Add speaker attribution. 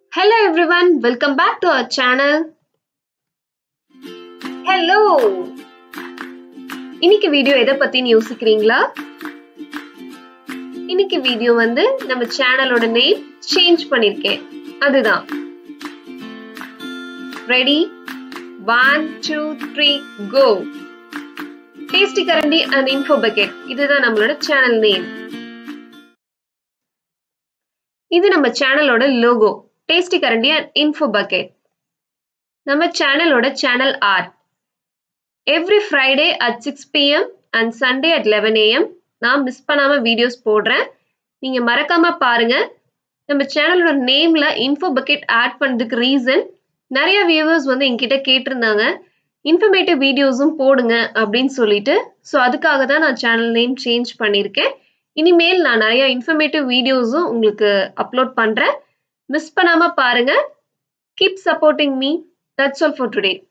Speaker 1: Hello everyone, welcome back to our channel. Hello. இன்னைக்கு video எதை பத்தின்னு யோசிக்கிறீங்களா இன்னைக்கு வீடியோ வந்து நம்ம சேனலோட நேம் சேஞ்ச் பண்ணிருக்கேன் அதுதான் ready one two three go tasty Karandi and info bucket இதுதான் நம்மளோட சேனல் நேம் இது நம்ம சேனலோட logo tasty Karandi and info bucket நம்ம சேனலோட channel art every Friday at six PM and Sunday at eleven AM நான் மிஸ் பண்ணாமல் வீடியோஸ் போடுறேன் நீங்கள் மறக்காமல் பாருங்கள் நம்ம சேனலோட நேமில் இன்ஃபோ பக்கெட் ஆட் பண்ணதுக்கு ரீசன் நிறைய வியூவர்ஸ் வந்து என்கிட்ட கேட்டிருந்தாங்க இன்ஃபர்மேட்டிவ் வீடியோஸும் போடுங்க அப்படின்னு சொல்லிட்டு ஸோ அதுக்காக தான் நான் சேனல் நேம் சேஞ்ச் பண்ணியிருக்கேன் இனிமேல் நான் நிறைய இன்ஃபர்மேட்டிவ் வீடியோஸும் உங்களுக்கு அப்லோட் பண்ணுறேன் மிஸ் பண்ணாமல் பாருங்கள் keep supporting me that's all for today